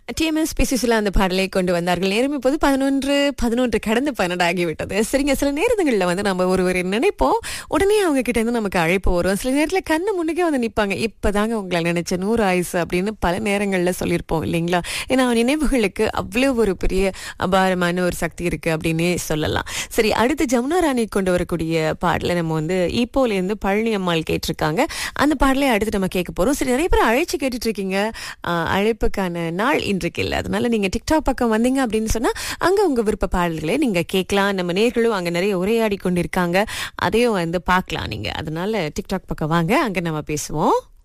TMS பிசிசில அந்த பாடலை கொண்டு வந்தார்கள் நேரம் இப்போது பதினொன்று பதினொன்று கடந்து பன்னெண்டு ஆகிவிட்டது சரிங்க சில நேரங்களில் வந்து நம்ம ஒருவரை நினைப்போம் உடனே அவங்க கிட்ட இருந்து நமக்கு அழைப்பு வரும் சில நேரத்தில் கண்ணு முன்னுக்கே வந்து நிற்பாங்க இப்போதாங்க உங்களை நினைச்ச நூறு ஆயுசு அப்படின்னு பல நேரங்களில் சொல்லியிருப்போம் இல்லைங்களா ஏன்னா நினைவுகளுக்கு அவ்வளோ ஒரு பெரிய அபாரமான ஒரு சக்தி இருக்கு அப்படின்னே சொல்லலாம் சரி அடுத்து ஜமுனா ராணி கொண்டு வரக்கூடிய பாடலை நம்ம வந்து ஈப்போலேருந்து பழனி அம்மாள் கேட்டிருக்காங்க அந்த பாடலை அடுத்து நம்ம கேட்க போறோம் சரி நிறைய பேர் அழைச்சு கேட்டுட்டு இருக்கீங்க ஆஹ், அழைப்புக்கான நாள் இன்றைக்கு இல்லை அதனால நீங்க டிக்டாக் பக்கம் வந்தீங்க அப்படின்னு சொன்னா அங்க உங்க விருப்ப பாடல்களை நீங்க கேட்கலாம் நம்ம நேர்களும் அங்க நிறைய உரையாடி கொண்டிருக்காங்க அதையும் வந்து பார்க்கலாம் நீங்க அதனால டிக்டாக் பக்கம் வாங்க அங்க நம்ம பேசுவோம்